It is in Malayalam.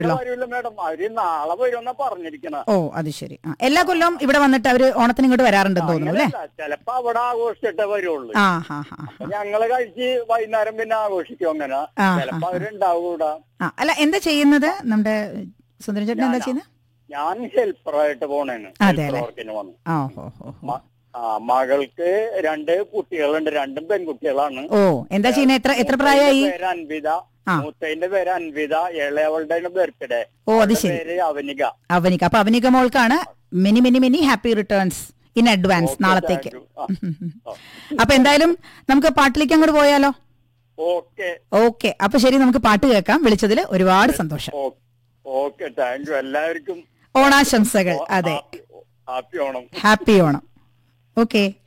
വരൂല്ല മേഡം അവര് നാളെ വരുമെന്നാ പറഞ്ഞിരിക്കണ ഓ അത് ശരി ആ എല്ലാ കൊല്ലവും ഇവിടെ വന്നിട്ട് അവര് ഓണത്തിന് ഇങ്ങോട്ട് വരാറുണ്ടെന്ന് തോന്നുന്നു അല്ലേ ചിലപ്പോ അവിടെ ആഘോഷിച്ചിട്ടേ വരുള്ളൂ ആ ഹാ ഹാ അപ്പൊ ഞങ്ങള് കഴിച്ച് വൈകുന്നേരം പിന്നെ ആഘോഷിക്കും അങ്ങനെ ആ, ചിലപ്പോ അവരുണ്ടാവൂടാ ആ അല്ല എന്താ ചെയ്യുന്നത് നമ്മുടെ സുന്ദരൻ ചേട്ടൻ എന്താ ചെയ്യുന്നത് ഞാൻ ഹെൽപ്പറായിട്ട് പോണേന് അതെ അല്ലേ? വർക്കിന് വന്നു ആ ഹോ ഹോ ഹോ. മ- ആ മകൾക്ക് രണ്ട് കുട്ടികളുണ്ട് രണ്ടും പെൺകുട്ടികളാണ് ഓ എന്താ ചെയ്യുന്നത് എത്ര എത്ര പ്രായമായി പേര് അൻവിത ആ. മൂത്തതിന്റെ പേര് അൻവിത ഇളയവളുടെ ബർത്ത്ഡേ ഓ അത് ശരി പേര് അവനിക അവനിക അപ്പൊ അവനിക മോൾക്കാണ് many many many happy returns in advance നാളത്തേക്ക് thank you. ആ. അപ്പൊ എന്തായാലും നമുക്ക് പാട്ടിലേക്ക് അങ്ങോട്ട് പോയാലോ ഓക്കെ ഓക്കെ അപ്പൊ ശരി നമുക്ക് പാട്ട് കേൾക്കാം വിളിച്ചതിൽ ഒരുപാട് സന്തോഷം ഓക്കെ താങ്ക് യു എല്ലാവർക്കും ഓണാശംസകൾ അതെ happy Onam happy Onam okay